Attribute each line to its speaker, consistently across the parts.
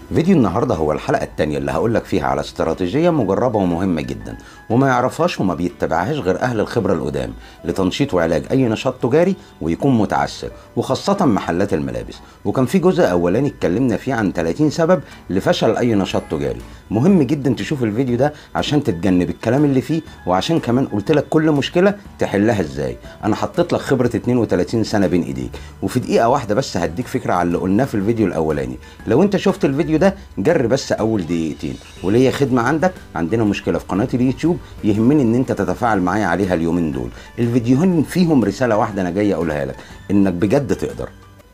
Speaker 1: فيديو النهارده هو الحلقة التانية اللي هقولك فيها على استراتيجية مجربة ومهمة جدا وما يعرفهاش وما بيتبعهاش غير أهل الخبرة القدام لتنشيط وعلاج أي نشاط تجاري ويكون متعثر وخاصة محلات الملابس وكان في جزء أولاني اتكلمنا فيه عن 30 سبب لفشل أي نشاط تجاري مهم جدا تشوف الفيديو ده عشان تتجنب الكلام اللي فيه وعشان كمان قلت لك كل مشكلة تحلها ازاي أنا حطيت لك خبرة 32 سنة بين إيديك وفي دقيقة واحدة بس هديك فكرة على اللي قلناه في الفيديو الأولاني لو أنت شفت الفيديو ده جرب بس اول دقيقتين وليا خدمه عندك عندنا مشكله في قناه اليوتيوب يهمني ان انت تتفاعل معايا عليها اليومين دول الفيديوهين فيهم رساله واحده انا جاي اقولها لك انك بجد تقدر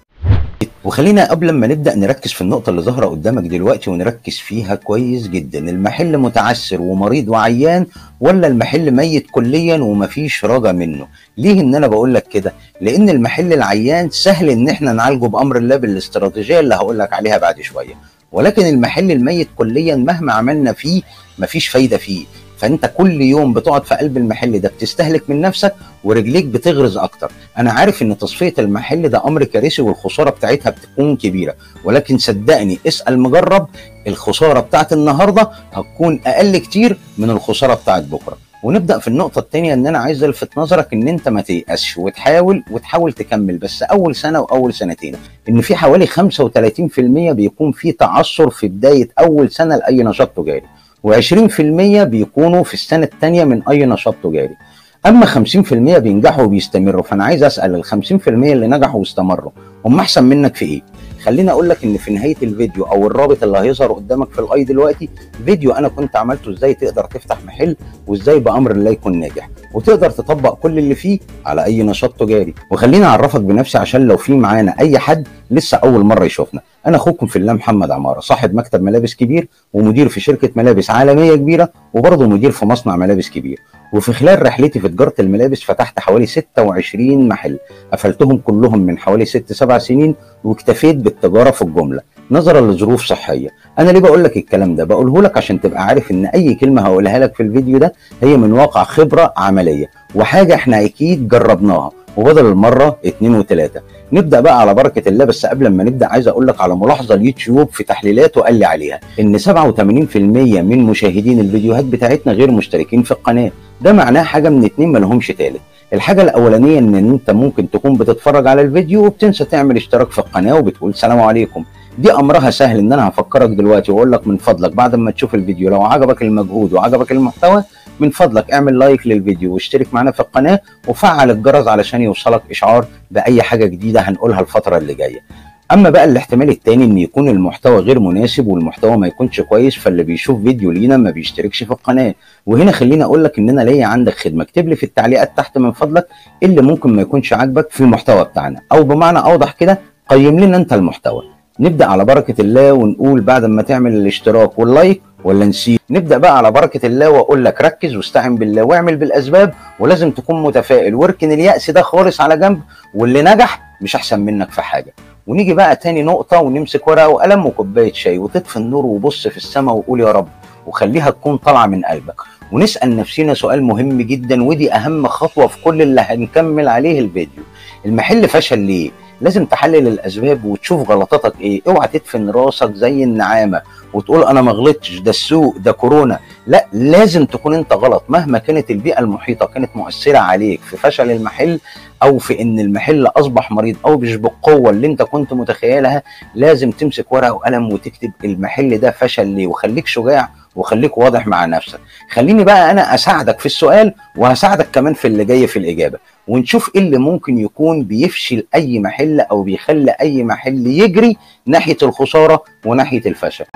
Speaker 1: وخلينا قبل ما نبدا نركز في النقطه اللي ظاهره قدامك دلوقتي ونركز فيها كويس جدا المحل متعسر ومريض وعيان ولا المحل ميت كليا ومفيش رجا منه ليه ان انا بقول لك كده لان المحل العيان سهل ان احنا نعالجه بامر الله بالاستراتيجيه اللي هقول لك عليها بعد شويه ولكن المحل الميت كليا مهما عملنا فيه مفيش فايده فيه فانت كل يوم بتقعد في قلب المحل ده بتستهلك من نفسك ورجليك بتغرز اكتر انا عارف ان تصفيه المحل ده امر كارثي والخساره بتاعتها بتكون كبيره ولكن صدقني اسال مجرب الخساره بتاعت النهارده هتكون اقل كتير من الخساره بتاعت بكره ونبدا في النقطه الثانيه ان انا عايز الفت نظرك ان انت ما تيأسش وتحاول وتحاول تكمل بس اول سنه واول سنتين ان في حوالي 35% بيكون في تعثر في بدايه اول سنه لاي نشاط تجاري و20% بيكونوا في السنه الثانيه من اي نشاط تجاري اما 50% بينجحوا وبيستمروا فانا عايز اسال ال 50% اللي نجحوا واستمروا هم احسن منك في ايه خليني اقول لك ان في نهايه الفيديو او الرابط اللي هيظهر قدامك في الاي دلوقتي فيديو انا كنت عملته ازاي تقدر تفتح محل وازاي بامر الله يكون ناجح وتقدر تطبق كل اللي فيه على اي نشاط تجاري وخليني اعرفك بنفسي عشان لو في معانا اي حد لسه اول مره يشوفنا انا اخوكم في الله محمد عماره صاحب مكتب ملابس كبير ومدير في شركه ملابس عالميه كبيره وبرضه مدير في مصنع ملابس كبير وفي خلال رحلتي في تجاره الملابس فتحت حوالي 26 محل قفلتهم كلهم من حوالي 6 7 سنين واكتفيت بالتجاره في الجمله نظرا لظروف صحيه انا ليه بقول لك الكلام ده بقوله لك عشان تبقى عارف ان اي كلمه هقولها لك في الفيديو ده هي من واقع خبره عمليه وحاجه احنا اكيد جربناها وبدل المره اتنين وتلاته نبدا بقى على بركه الله بس قبل ما نبدا عايز اقول لك على ملاحظه اليوتيوب في تحليلاته قال لي عليها ان 87% من مشاهدين الفيديوهات بتاعتنا غير مشتركين في القناه ده معناه حاجه من اتنين ما لهمش تالت الحاجه الاولانيه ان انت ممكن تكون بتتفرج على الفيديو وبتنسى تعمل اشتراك في القناه وبتقول سلام عليكم دي امرها سهل ان انا هفكرك دلوقتي واقول لك من فضلك بعد ما تشوف الفيديو لو عجبك المجهود وعجبك المحتوى من فضلك اعمل لايك للفيديو واشترك معنا في القناه وفعل الجرس علشان يوصلك اشعار باي حاجه جديده هنقولها الفتره اللي جايه اما بقى الاحتمال التاني ان يكون المحتوى غير مناسب والمحتوى ما يكونش كويس فاللي بيشوف فيديو لينا ما بيشتركش في القناه وهنا خليني اقول لك ان انا ليا عندك خدمه اكتب لي في التعليقات تحت من فضلك اللي ممكن ما يكونش عاجبك في المحتوى بتاعنا او بمعنى اوضح كده قيم لنا انت المحتوى نبدا على بركه الله ونقول بعد ما تعمل الاشتراك واللايك ولا نسيب نبدا بقى على بركه الله واقول لك ركز واستعن بالله واعمل بالاسباب ولازم تكون متفائل واركن الياس ده خالص على جنب واللي نجح مش احسن منك في حاجه ونيجي بقى تاني نقطه ونمسك ورقه وقلم وكوبايه شاي وتطفي النور وبص في السماء وقول يا رب وخليها تكون طالعه من قلبك ونسال نفسنا سؤال مهم جدا ودي اهم خطوه في كل اللي هنكمل عليه الفيديو المحل فشل ليه لازم تحلل الاسباب وتشوف غلطاتك ايه اوعى تدفن راسك زي النعامه وتقول انا ما غلطتش ده السوق ده كورونا لا لازم تكون انت غلط مهما كانت البيئه المحيطه كانت مؤثره عليك في فشل المحل او في ان المحل اصبح مريض او مش بالقوه اللي انت كنت متخيلها لازم تمسك ورقه وقلم وتكتب المحل ده فشل ليه وخليك شجاع وخليك واضح مع نفسك خليني بقى انا اساعدك في السؤال وهساعدك كمان في اللي جاي في الاجابه ونشوف ايه اللي ممكن يكون بيفشل اي محل او بيخلي اي محل يجري ناحيه الخساره وناحيه الفشل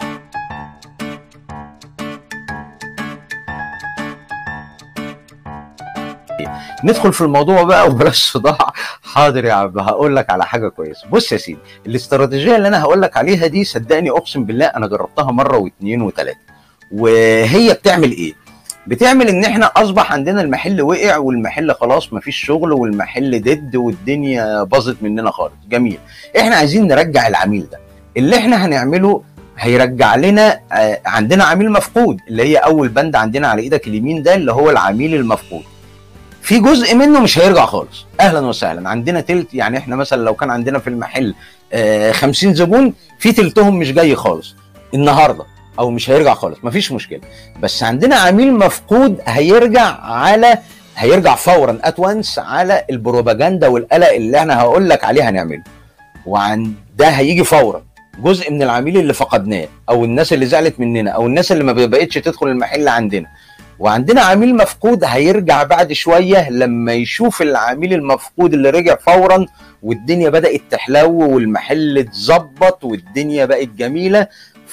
Speaker 1: ندخل في الموضوع بقى وبلاش صداع حاضر يا عم هقول لك على حاجه كويسه بص يا سيدي الاستراتيجيه اللي انا هقول لك عليها دي صدقني اقسم بالله انا جربتها مره واثنين وثلاثه وهي بتعمل ايه بتعمل ان احنا اصبح عندنا المحل وقع والمحل خلاص مفيش شغل والمحل دد والدنيا باظت مننا خالص جميل احنا عايزين نرجع العميل ده اللي احنا هنعمله هيرجع لنا آه، عندنا عميل مفقود اللي هي اول بند عندنا على ايدك اليمين ده اللي هو العميل المفقود في جزء منه مش هيرجع خالص اهلا وسهلا عندنا تلت يعني احنا مثلا لو كان عندنا في المحل آه 50 زبون في تلتهم مش جاي خالص النهارده او مش هيرجع خالص مفيش مشكله بس عندنا عميل مفقود هيرجع على هيرجع فورا اتوانس على البروباجندا والقلق اللي انا هقول لك عليه هنعمله وعن ده هيجي فورا جزء من العميل اللي فقدناه او الناس اللي زعلت مننا او الناس اللي ما بقتش تدخل المحل عندنا وعندنا عميل مفقود هيرجع بعد شويه لما يشوف العميل المفقود اللي رجع فورا والدنيا بدات تحلو والمحل اتظبط والدنيا بقت جميله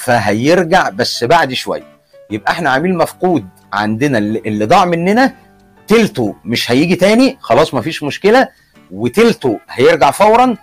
Speaker 1: فهيرجع بس بعد شويه يبقى احنا عميل مفقود عندنا اللي اللي ضاع مننا تلته مش هيجي تاني خلاص مفيش مشكله وتلته هيرجع فورا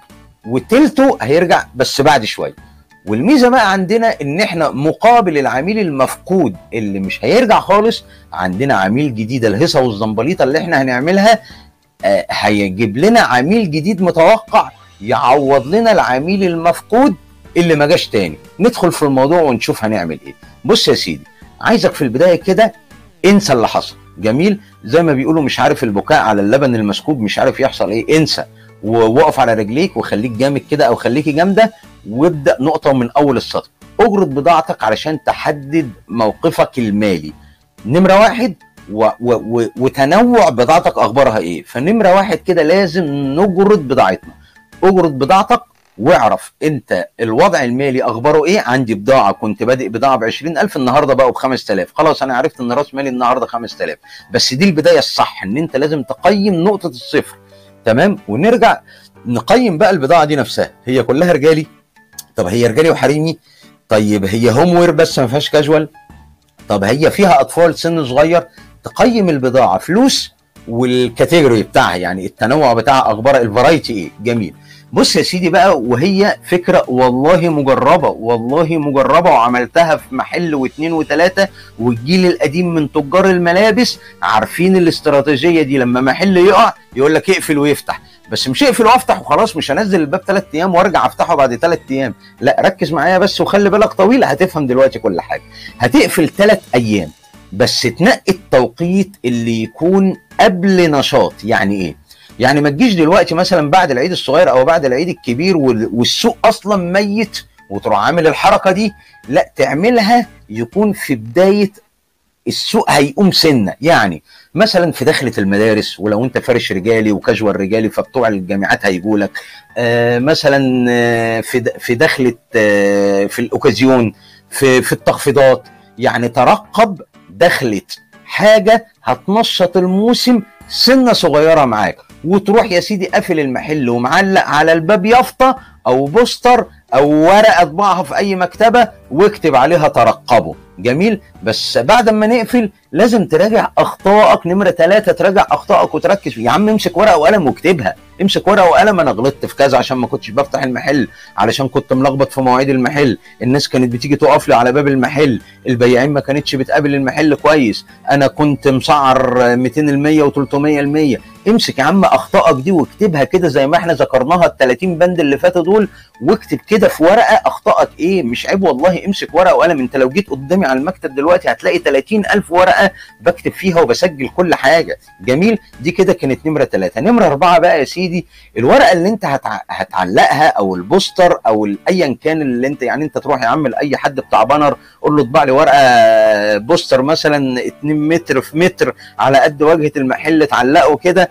Speaker 1: وتلته هيرجع بس بعد شويه والميزه بقى عندنا ان احنا مقابل العميل المفقود اللي مش هيرجع خالص عندنا عميل جديد الهيصه والزنبليطه اللي احنا هنعملها آه هيجيب لنا عميل جديد متوقع يعوض لنا العميل المفقود اللي ما جاش تاني ندخل في الموضوع ونشوف هنعمل ايه بص يا سيدي عايزك في البدايه كده انسى اللي حصل جميل زي ما بيقولوا مش عارف البكاء على اللبن المسكوب مش عارف يحصل ايه انسى ووقف على رجليك وخليك جامد كده او خليكي جامده وابدا نقطه من اول السطر اجرد بضاعتك علشان تحدد موقفك المالي نمره واحد و و و وتنوع بضاعتك اخبارها ايه فنمره واحد كده لازم نجرد بضاعتنا اجرد بضاعتك واعرف انت الوضع المالي اخباره ايه عندي بضاعه كنت بادئ بضاعه ب 20000 النهارده بقوا ب 5000 خلاص انا عرفت ان راس مالي النهارده 5000 بس دي البدايه الصح ان انت لازم تقيم نقطه الصفر تمام ونرجع نقيم بقى البضاعه دي نفسها هي كلها رجالي طب هي رجالي وحريمي طيب هي هوم وير بس ما فيهاش كاجوال طب هي فيها اطفال سن صغير تقيم البضاعه فلوس والكاتيجوري بتاعها يعني التنوع بتاعها اخبار الفرايتي ايه جميل بص يا سيدي بقى وهي فكره والله مجربه والله مجربه وعملتها في محل واثنين وثلاثه والجيل القديم من تجار الملابس عارفين الاستراتيجيه دي لما محل يقع يقول لك اقفل ويفتح بس مش اقفل وافتح وخلاص مش هنزل الباب ثلاث ايام وارجع افتحه بعد ثلاث ايام لا ركز معايا بس وخلي بالك طويل هتفهم دلوقتي كل حاجه هتقفل ثلاث ايام بس تنقي التوقيت اللي يكون قبل نشاط يعني ايه يعني ما تجيش دلوقتي مثلا بعد العيد الصغير او بعد العيد الكبير والسوق اصلا ميت وتروح عامل الحركه دي لا تعملها يكون في بدايه السوق هيقوم سنه يعني مثلا في دخلة المدارس ولو انت فرش رجالي وكاجوال رجالي فبتوع الجامعات هيجوا لك آه مثلا آه في في دخلة آه في الاوكازيون في في التخفيضات يعني ترقب دخلة حاجة هتنشط الموسم سنة صغيرة معاك وتروح يا سيدي قافل المحل ومعلق على الباب يافطة او بوستر او ورقه اطبعها في اي مكتبه واكتب عليها ترقبوا جميل بس بعد ما نقفل لازم تراجع اخطائك نمره ثلاثة تراجع اخطائك وتركز يا عم امسك ورقه وقلم واكتبها امسك ورقه وقلم انا غلطت في كذا عشان ما كنتش بفتح المحل علشان كنت ملخبط في مواعيد المحل الناس كانت بتيجي تقف لي على باب المحل البياعين ما كانتش بتقابل المحل كويس انا كنت مسعر 200 المية و300 المية امسك يا عم اخطائك دي واكتبها كده زي ما احنا ذكرناها ال 30 بند اللي فاتوا دول واكتب كده في ورقه اخطائك ايه مش عيب والله امسك ورقه وقلم انت لو جيت قدامي على المكتب دلوقتي هتلاقي 30 الف ورقه بكتب فيها وبسجل كل حاجه جميل دي كده كانت نمره ثلاثة نمره أربعة بقى يا سيدي الورقه اللي انت هتع... هتعلقها او البوستر او ايا كان اللي انت يعني انت تروح يا عم لاي حد بتاع بانر قول له اطبع لي ورقه بوستر مثلا 2 متر في متر على قد واجهه المحل تعلقه كده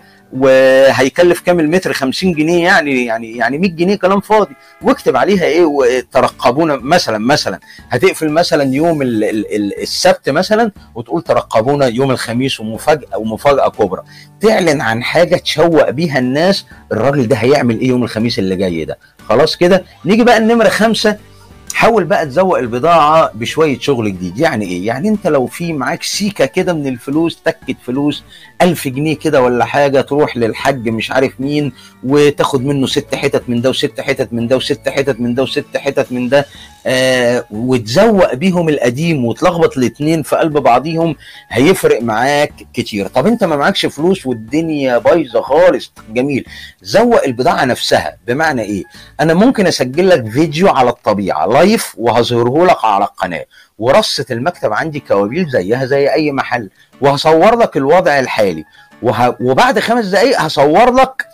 Speaker 1: وهيكلف كام المتر 50 جنيه يعني يعني يعني 100 جنيه كلام فاضي واكتب عليها ايه ترقبونا مثلا مثلا هتقفل مثلا يوم ال ال ال السبت مثلا وتقول ترقبونا يوم الخميس ومفاجاه ومفاجاه كبرى تعلن عن حاجه تشوق بيها الناس الراجل ده هيعمل ايه يوم الخميس اللي جاي ده خلاص كده نيجي بقى النمره خمسة حاول بقى تزوق البضاعة بشوية شغل جديد يعني ايه يعني انت لو في معاك سيكة كده من الفلوس تكت فلوس ألف جنيه كده ولا حاجة تروح للحج مش عارف مين وتاخد منه ست حتت من ده وست حتت من ده وست حتت من ده وست حتت من ده آه وتزوق بيهم القديم وتلخبط الاتنين في قلب بعضيهم هيفرق معاك كتير طب انت ما معكش فلوس والدنيا بايظة خالص جميل زوق البضاعة نفسها بمعنى ايه انا ممكن اسجل لك فيديو على الطبيعة لايف وهظهره لك على القناة ورصة المكتب عندي كوابيل زيها زي اي محل وهصور لك الوضع الحالي وه... وبعد خمس دقايق هصور لك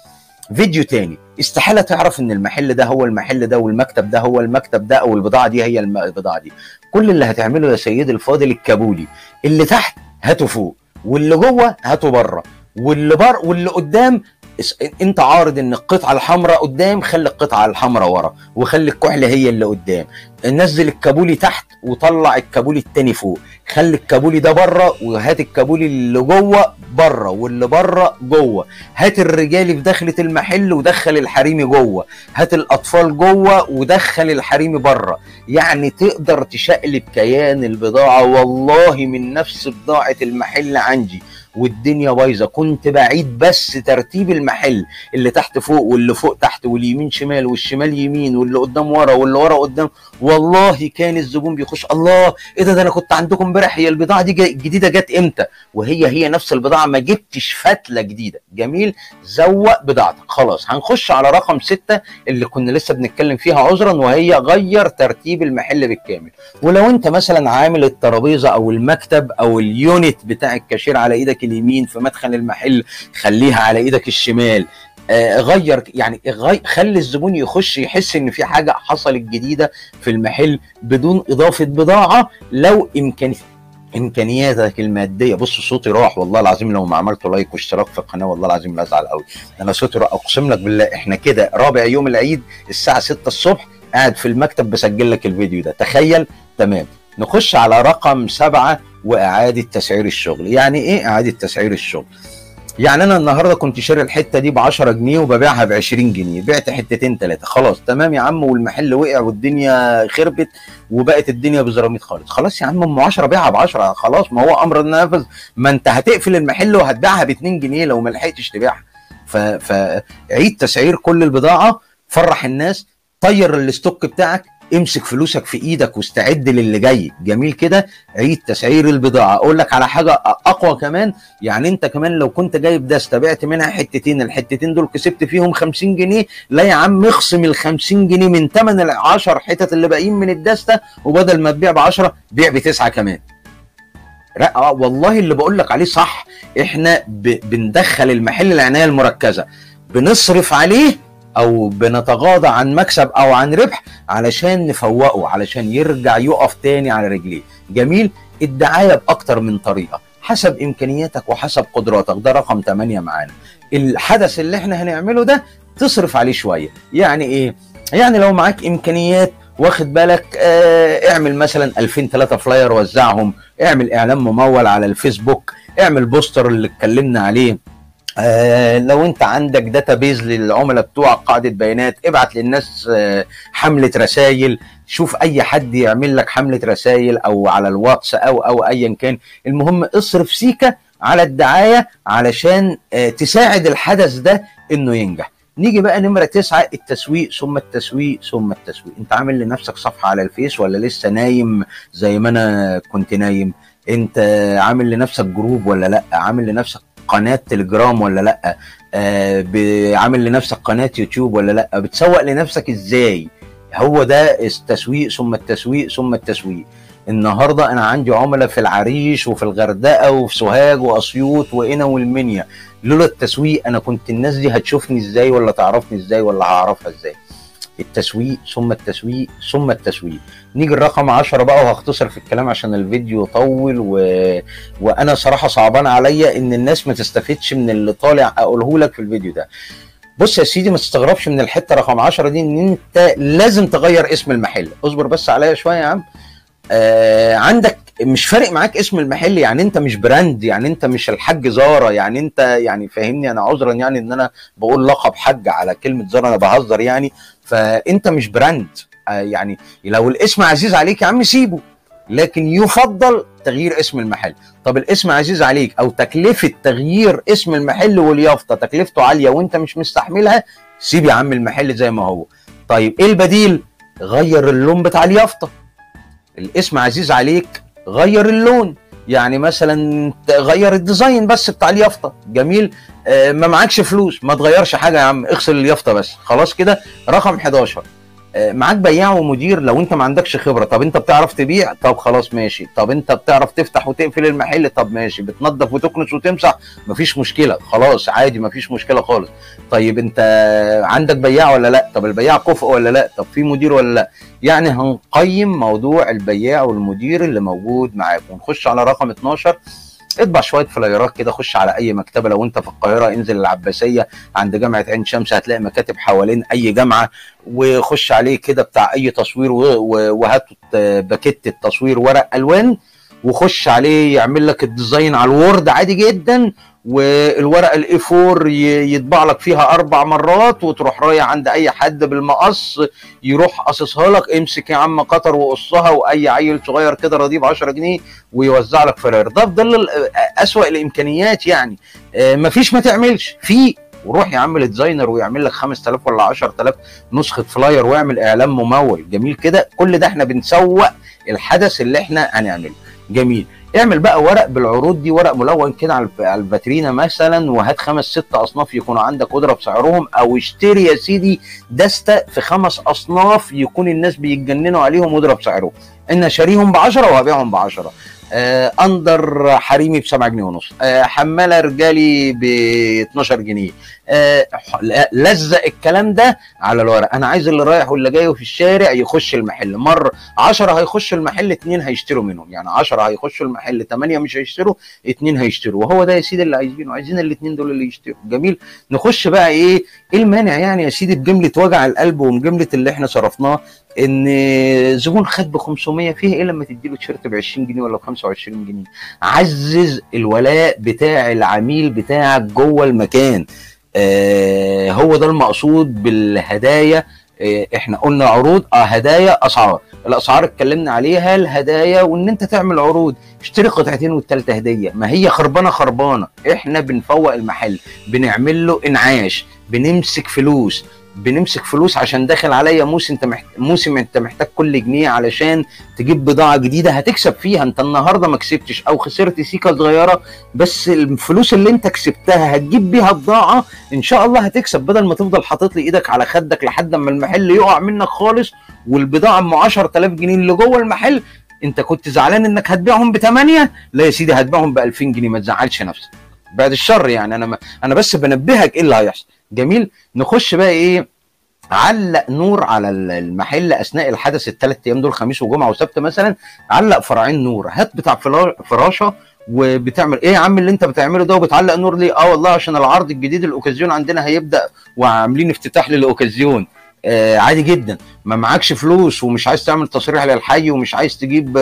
Speaker 1: فيديو تاني استحاله تعرف ان المحل ده هو المحل ده والمكتب ده هو المكتب ده او البضاعه دي هي الم- البضاعه دي كل اللي هتعمله يا سيدي الفاضل الكابولي اللي تحت هاته فوق واللي جوه هاته بره واللي بر واللي قدام اس- انت عارض ان القطعه الحمراء قدام خلي القطعه الحمراء ورا وخلي الكحل هي اللي قدام نزل الكابولي تحت وطلع الكابولي التاني فوق خلي الكابولي ده بره وهات الكابولي اللي جوه بره واللي بره جوه هات الرجالي في دخلة المحل ودخل الحريمي جوه هات الاطفال جوه ودخل الحريمي بره يعني تقدر تشقلب كيان البضاعه والله من نفس بضاعه المحل عندي والدنيا بايظه كنت بعيد بس ترتيب المحل اللي تحت فوق واللي فوق تحت واليمين شمال والشمال يمين واللي قدام ورا واللي ورا قدام والله كان الزبون بيخش الله ايه ده ده انا كنت عندكم امبارح هي البضاعه دي جا- جديده جت امتى وهي هي نفس البضاعه ما جبتش فتله جديده جميل زوق بضاعتك خلاص هنخش على رقم ستة اللي كنا لسه بنتكلم فيها عذرا وهي غير ترتيب المحل بالكامل ولو انت مثلا عامل الترابيزه او المكتب او اليونت بتاع الكاشير على ايدك اليمين في مدخل المحل خليها على ايدك الشمال آه، غير يعني غي خلي الزبون يخش يحس ان في حاجه حصلت جديده في المحل بدون اضافه بضاعه لو امكانيه امكانياتك الماديه بص صوتي راح والله العظيم لو ما عملت لايك واشتراك في القناه والله العظيم لا ازعل قوي انا صوتي راح اقسم لك بالله احنا كده رابع يوم العيد الساعه 6 الصبح قاعد في المكتب بسجل لك الفيديو ده تخيل تمام نخش على رقم سبعة واعاده تسعير الشغل يعني ايه اعاده تسعير الشغل يعني انا النهارده كنت شاري الحته دي ب 10 جنيه وببيعها ب 20 جنيه بعت حتتين ثلاثه خلاص تمام يا عم والمحل وقع والدنيا خربت وبقت الدنيا بزراميط خالص خلاص يا عم ام 10 بيعها ب 10 خلاص ما هو امر النافذ ما انت هتقفل المحل وهتبيعها ب 2 جنيه لو ما لحقتش تبيعها ف- فعيد تسعير كل البضاعه فرح الناس طير الاستوك بتاعك امسك فلوسك في ايدك واستعد للي جاي جميل كده عيد تسعير البضاعه اقول لك على حاجه اقوى كمان يعني انت كمان لو كنت جايب دستة بعت منها حتتين الحتتين دول كسبت فيهم 50 جنيه لا يا عم اخصم ال 50 جنيه من ثمن ال 10 حتت اللي باقيين من الدستة وبدل ما تبيع ب 10 بيع بتسعه كمان لا آه، والله اللي بقول لك عليه صح احنا ب... بندخل المحل العنايه المركزه بنصرف عليه او بنتغاضى عن مكسب او عن ربح علشان نفوقه علشان يرجع يقف تاني على رجليه جميل الدعايه باكتر من طريقه حسب امكانياتك وحسب قدراتك ده رقم 8 معانا الحدث اللي احنا هنعمله ده تصرف عليه شويه يعني ايه يعني لو معاك امكانيات واخد بالك اه اعمل مثلا 2000 3 فلاير وزعهم اعمل اعلان ممول على الفيسبوك اعمل بوستر اللي اتكلمنا عليه آه لو انت عندك داتابيز للعملاء بتوعك قاعده بيانات ابعت للناس آه حمله رسائل شوف اي حد يعمل لك حمله رسائل او على الواتس او او ايا كان المهم اصرف سيكه على الدعايه علشان آه تساعد الحدث ده انه ينجح نيجي بقى نمرة تسعة التسويق ثم التسويق ثم التسويق انت عامل لنفسك صفحة على الفيس ولا لسه نايم زي ما انا كنت نايم انت عامل لنفسك جروب ولا لا عامل لنفسك قناه تليجرام ولا لا آه عامل لنفسك قناه يوتيوب ولا لا بتسوق لنفسك ازاي هو ده التسويق ثم التسويق ثم التسويق النهارده انا عندي عملاء في العريش وفي الغردقه وفي سوهاج واسيوط وقنا والمنيا لولا التسويق انا كنت الناس دي هتشوفني ازاي ولا تعرفني ازاي ولا هعرفها ازاي التسويق ثم التسويق ثم التسويق نيجي الرقم 10 بقى وهختصر في الكلام عشان الفيديو يطول و... وانا صراحه صعبان عليا ان الناس ما تستفدش من اللي طالع اقوله لك في الفيديو ده بص يا سيدي ما تستغربش من الحته رقم 10 دي ان انت لازم تغير اسم المحل اصبر بس عليا شويه يا عم آه عندك مش فارق معاك اسم المحل يعني انت مش براند يعني انت مش الحاج زاره يعني انت يعني فاهمني انا عذرا يعني ان انا بقول لقب حاج على كلمه زاره انا بهزر يعني فانت مش براند آه يعني لو الاسم عزيز عليك يا عم سيبه لكن يفضل تغيير اسم المحل طب الاسم عزيز عليك او تكلفه تغيير اسم المحل واليافطه تكلفته عاليه وانت مش مستحملها سيب يا عم المحل زي ما هو طيب ايه البديل غير اللون بتاع اليافطه الاسم عزيز عليك غير اللون يعني مثلا غير الديزاين بس بتاع اليافطه جميل آه ما معكش فلوس ما تغيرش حاجه يا عم اغسل اليافطه بس خلاص كده رقم 11 آه، معاك بياع ومدير لو انت ما عندكش خبره طب انت بتعرف تبيع طب خلاص ماشي طب انت بتعرف تفتح وتقفل المحل طب ماشي بتنظف وتكنس وتمسح مفيش مشكله خلاص عادي مفيش مشكله خالص طيب انت عندك بياع ولا لا طب البياع كفء ولا لا طب في مدير ولا لا يعني هنقيم موضوع البياع والمدير اللي موجود معاك ونخش على رقم 12 اطبع شويه فلايرات كده خش على اي مكتبه لو انت في القاهره انزل العباسيه عند جامعه عين شمس هتلاقي مكاتب حوالين اي جامعه وخش عليه كده بتاع اي تصوير و- و- وهات باكيت التصوير ورق الوان وخش عليه يعمل لك الديزاين على الوورد عادي جدا والورقه الاي 4 ي- يطبع لك فيها اربع مرات وتروح رايح عند اي حد بالمقص يروح قصصها لك امسك يا عم قطر وقصها واي عيل صغير كده رضيه ب 10 جنيه ويوزع لك فلاير ده في ظل ال- اسوأ الامكانيات يعني آه، مفيش ما تعملش في وروح يا عم لديزاينر ويعمل لك 5000 ولا 10000 نسخه فلاير واعمل اعلان ممول جميل كده كل ده احنا بنسوق الحدث اللي احنا هنعمله جميل اعمل بقى ورق بالعروض دي ورق ملون كده على الف- على الفاترينا مثلا وهات خمس ست اصناف يكونوا عندك قدره بسعرهم او اشتري يا سيدي دستة في خمس اصناف يكون الناس بيتجننوا عليهم واضرب سعرهم انا شاريهم ب 10 وهبيعهم ب 10 آه اندر حريمي ب 7 جنيه ونص آه حماله رجالي ب 12 جنيه آه ح- لزق الكلام ده على الورق انا عايز اللي رايح واللي جاي في الشارع يخش المحل مره 10 هيخشوا المحل اتنين هيشتروا منهم يعني 10 هيخشوا المحل 8 مش هيشتروا اتنين هيشتروا وهو ده يا سيدي اللي عايزينه عايزين الاتنين دول اللي يشتروا جميل نخش بقى ايه ايه المانع يعني يا سيدي بجمله وجع القلب وبجمله اللي احنا صرفناه ان زبون خد ب 500 فيه ايه لما تديله تيشيرت ب 20 جنيه ولا ب 25 جنيه عزز الولاء بتاع العميل بتاعك جوه المكان آه هو ده المقصود بالهدايا آه احنا قلنا عروض اه هدايا اسعار الاسعار اتكلمنا عليها الهدايا وان انت تعمل عروض اشتري قطعتين والتالتة هديه ما هي خربانه خربانه احنا بنفوق المحل بنعمل له انعاش بنمسك فلوس بنمسك فلوس عشان داخل عليا موسم انت محت... موسم انت محتاج كل جنيه علشان تجيب بضاعه جديده هتكسب فيها انت النهارده ما كسبتش او خسرت سيكه صغيره بس الفلوس اللي انت كسبتها هتجيب بيها بضاعه ان شاء الله هتكسب بدل ما تفضل حاطط لي ايدك على خدك لحد ما المحل يقع منك خالص والبضاعه ام 10000 جنيه اللي جوه المحل انت كنت زعلان انك هتبيعهم ب 8 لا يا سيدي هتبيعهم ب 2000 جنيه ما تزعلش نفسك بعد الشر يعني انا ما انا بس بنبهك ايه اللي هيحصل جميل نخش بقى ايه علق نور على المحل اثناء الحدث الثلاث ايام دول خميس وجمعه وسبت مثلا علق فرعين نور هات بتاع فلا- فراشه وبتعمل ايه يا عم اللي انت بتعمله ده وبتعلق نور ليه اه والله عشان العرض الجديد الاوكازيون عندنا هيبدا وعاملين افتتاح للاوكازيون آه عادي جدا ما معكش فلوس ومش عايز تعمل تصريح للحي ومش عايز تجيب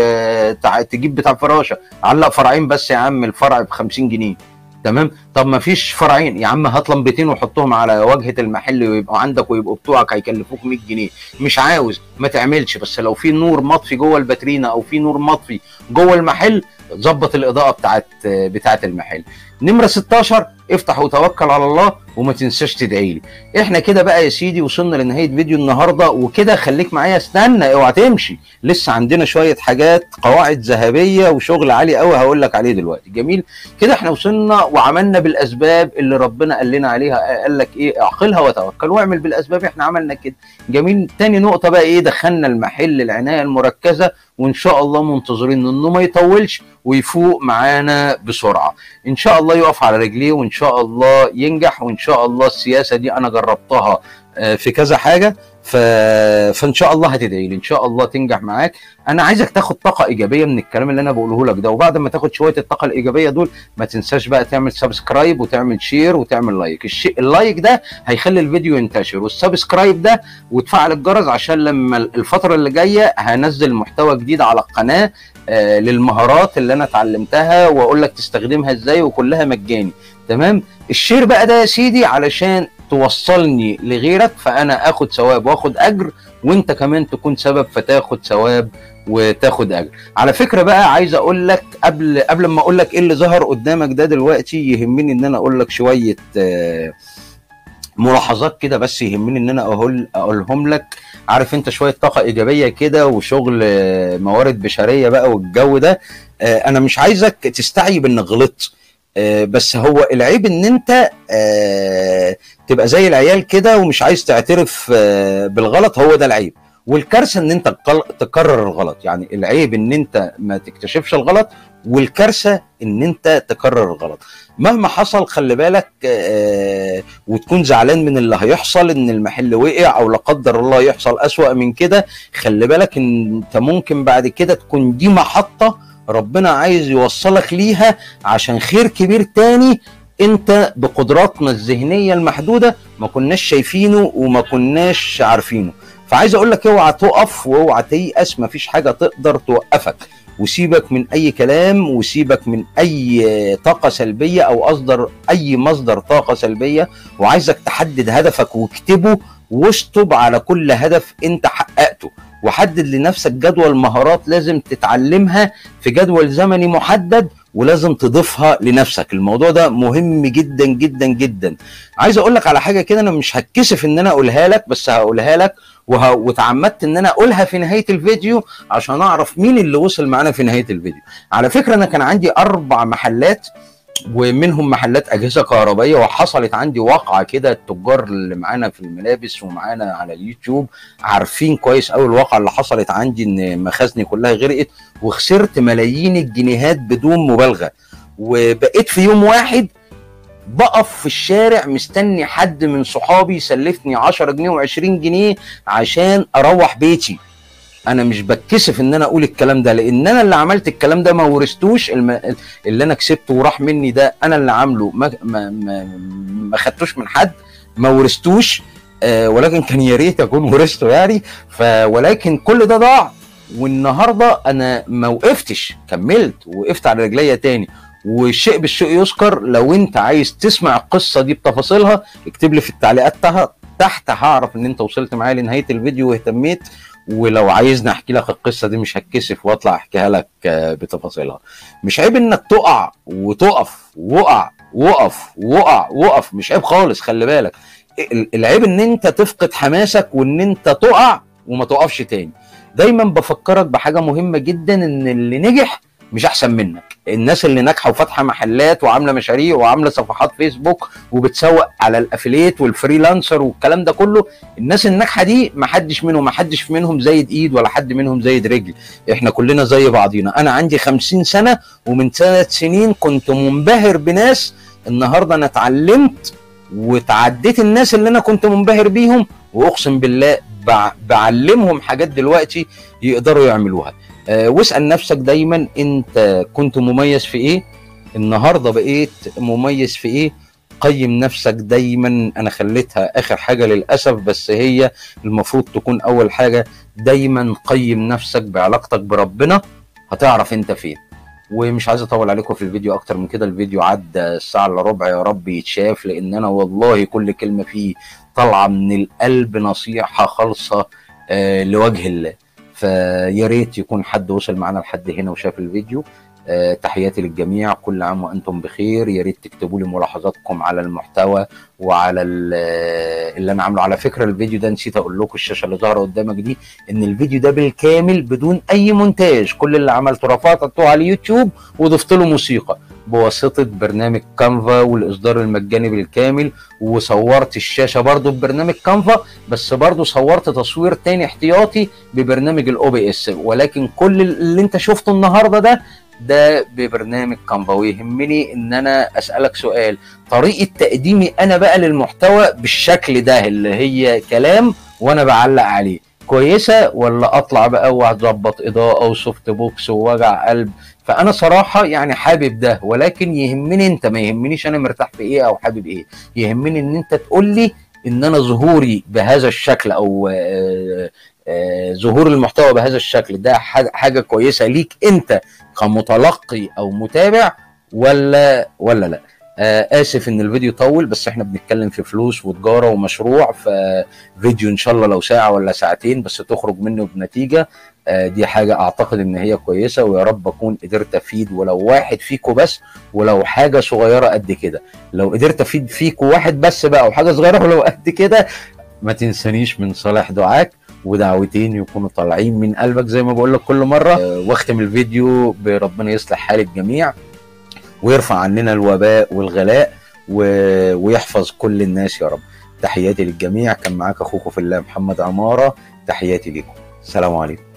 Speaker 1: آه تع- تجيب بتاع فراشه علق فرعين بس يا عم الفرع ب 50 جنيه تمام طب ما فيش فرعين يا عم هات لمبتين وحطهم على واجهه المحل ويبقوا عندك ويبقوا بتوعك هيكلفوك 100 جنيه مش عاوز ما تعملش بس لو في نور مطفي جوه الباترينا او في نور مطفي جوه المحل ظبط الاضاءه بتاعت بتاعت المحل نمره 16 افتح وتوكل على الله وما تنساش تدعي لي احنا كده بقى يا سيدي وصلنا لنهايه فيديو النهارده وكده خليك معايا استنى اوعى تمشي لسه عندنا شويه حاجات قواعد ذهبيه وشغل عالي قوي هقول لك عليه دلوقتي جميل كده احنا وصلنا وعملنا بالاسباب اللي ربنا قال لنا عليها قال لك ايه اعقلها وتوكل واعمل بالاسباب احنا عملنا كده جميل تاني نقطه بقى ايه دخلنا المحل العنايه المركزه وان شاء الله منتظرين انه ما يطولش ويفوق معانا بسرعه ان شاء الله يقف على رجليه وان شاء الله ينجح وان شاء الله السياسه دي انا جربتها آه، في كذا حاجه ف... فان شاء الله هتدعي لي ان شاء الله تنجح معاك انا عايزك تاخد طاقه ايجابيه من الكلام اللي انا بقوله لك ده وبعد ما تاخد شويه الطاقه الايجابيه دول ما تنساش بقى تعمل سبسكرايب وتعمل شير وتعمل لايك الشيء اللايك ده هيخلي الفيديو ينتشر والسبسكرايب ده وتفعل الجرس عشان لما الفتره اللي جايه هنزل محتوى جديد على القناه آه للمهارات اللي انا اتعلمتها واقول لك تستخدمها ازاي وكلها مجاني تمام الشير بقى ده يا سيدي علشان توصلني لغيرك فانا اخد ثواب واخد اجر وانت كمان تكون سبب فتاخد ثواب وتاخد اجر على فكره بقى عايز اقول لك قبل قبل ما اقول لك ايه اللي ظهر قدامك ده دلوقتي يهمني ان انا اقول لك شويه آه، ملاحظات كده بس يهمني ان انا اقول اقولهم لك عارف انت شويه طاقه ايجابيه كده وشغل آه، موارد بشريه بقى والجو ده آه، انا مش عايزك تستعيب انك غلطت آه، بس هو العيب ان انت آه، تبقى زي العيال كده ومش عايز تعترف آه، بالغلط هو ده العيب والكارثه ان انت تقل- تكرر الغلط يعني العيب ان انت ما تكتشفش الغلط والكارثه ان انت تكرر الغلط مهما حصل خلي بالك آه، وتكون زعلان من اللي هيحصل ان المحل وقع او لا قدر الله يحصل اسوأ من كده خلي بالك ان انت ممكن بعد كده تكون دي محطه ربنا عايز يوصلك ليها عشان خير كبير تاني انت بقدراتنا الذهنيه المحدوده ما كناش شايفينه وما كناش عارفينه فعايز اقول لك اوعى تقف واوعى تيأس مفيش حاجه تقدر توقفك وسيبك من اي كلام وسيبك من اي طاقه سلبيه او اصدر اي مصدر طاقه سلبيه وعايزك تحدد هدفك واكتبه واشطب على كل هدف انت حققته وحدد لنفسك جدول مهارات لازم تتعلمها في جدول زمني محدد ولازم تضيفها لنفسك الموضوع ده مهم جدا جدا جدا عايز اقول لك على حاجه كده انا مش هتكسف ان انا اقولها لك بس هقولها لك وه... وتعمدت ان انا اقولها في نهايه الفيديو عشان اعرف مين اللي وصل معانا في نهايه الفيديو على فكره انا كان عندي اربع محلات ومنهم محلات اجهزه كهربائيه وحصلت عندي واقعه كده التجار اللي معانا في الملابس ومعانا على اليوتيوب عارفين كويس قوي الواقعه اللي حصلت عندي ان مخازني كلها غرقت وخسرت ملايين الجنيهات بدون مبالغه وبقيت في يوم واحد بقف في الشارع مستني حد من صحابي يسلفني 10 جنيه و20 جنيه عشان اروح بيتي انا مش بتكسف ان انا اقول الكلام ده لان انا اللي عملت الكلام ده ما ورثتوش الم... اللي انا كسبته وراح مني ده انا اللي عامله ما ما ما, ما خدتوش من حد ما ورثتوش آه ولكن كان يا ريت اكون ورثته يعني ف ولكن كل ده ضاع والنهارده انا ما وقفتش كملت وقفت على رجليا تاني والشيء بالشيء يذكر لو انت عايز تسمع القصه دي بتفاصيلها اكتب لي في التعليقات تحت تحت هعرف ان انت وصلت معايا لنهايه الفيديو واهتميت ولو عايزني احكي لك القصه دي مش هتكسف واطلع احكيها لك آه، بتفاصيلها مش عيب انك تقع وتقف وقع وقف وقع وقف مش عيب خالص خلي بالك ال- العيب ان انت تفقد حماسك وان انت تقع وما تقفش تاني دايما بفكرك بحاجه مهمه جدا ان اللي نجح مش احسن منك الناس اللي ناجحه وفاتحه محلات وعامله مشاريع وعامله صفحات فيسبوك وبتسوق على الافليت والفريلانسر والكلام ده كله الناس الناجحه دي ما حدش منهم ما حدش منهم زايد ايد ولا حد منهم زايد رجل احنا كلنا زي بعضينا انا عندي خمسين سنه ومن ثلاث سنين كنت منبهر بناس النهارده انا اتعلمت وتعديت الناس اللي انا كنت منبهر بيهم واقسم بالله بع- بعلمهم حاجات دلوقتي يقدروا يعملوها آه، واسال نفسك دايما انت كنت مميز في ايه النهارده بقيت مميز في ايه قيم نفسك دايما انا خليتها اخر حاجه للاسف بس هي المفروض تكون اول حاجه دايما قيم نفسك بعلاقتك بربنا هتعرف انت فين ومش عايز اطول عليكم في الفيديو اكتر من كده الفيديو عدى الساعه الا ربع يا رب يتشاف لان انا والله كل كلمه فيه طالعه من القلب نصيحه خالصه آه لوجه الله فيا ريت يكون حد وصل معانا لحد هنا وشاف الفيديو آه تحياتي للجميع كل عام وانتم بخير يا ريت تكتبوا لي ملاحظاتكم على المحتوى وعلى ال- آه، اللي انا عامله على فكره الفيديو ده نسيت اقول لكم الشاشه اللي ظاهره قدامك دي ان الفيديو ده بالكامل بدون اي مونتاج كل اللي عملته رفعته على اليوتيوب وضفت له موسيقى بواسطه برنامج كانفا والاصدار المجاني بالكامل وصورت الشاشه برضو ببرنامج كانفا بس برضو صورت تصوير تاني احتياطي ببرنامج الاو بي اس ولكن كل اللي انت شفته النهارده ده ده ببرنامج كانفا ويهمني ان انا اسالك سؤال طريقه تقديمي انا بقى للمحتوى بالشكل ده اللي هي كلام وانا بعلق عليه كويسه ولا اطلع بقى واظبط اضاءه وسوفت بوكس ووجع قلب فانا صراحه يعني حابب ده ولكن يهمني انت ما يهمنيش انا مرتاح في ايه او حابب ايه يهمني ان انت تقول لي ان انا ظهوري بهذا الشكل او آه، آه، ظهور المحتوى بهذا الشكل ده حاجه حاجة كويسه ليك انت كمتلقي او متابع ولا ولا لا آه اسف ان الفيديو طول بس احنا بنتكلم في فلوس وتجاره ومشروع ففيديو ان شاء الله لو ساعه ولا ساعتين بس تخرج منه بنتيجه آه دي حاجه اعتقد ان هي كويسه ويا رب اكون قدرت افيد ولو واحد فيكم بس ولو حاجه صغيره قد كده لو قدرت افيد فيكم واحد بس بقى او حاجه صغيره ولو قد كده ما تنسانيش من صالح دعاك ودعوتين يكونوا طالعين من قلبك زي ما بقول لك كل مره آه، واختم الفيديو بربنا يصلح حال الجميع ويرفع عننا الوباء والغلاء و... ويحفظ كل الناس يا رب تحياتي للجميع كان معاك اخوكم في الله محمد عماره تحياتي لكم السلام عليكم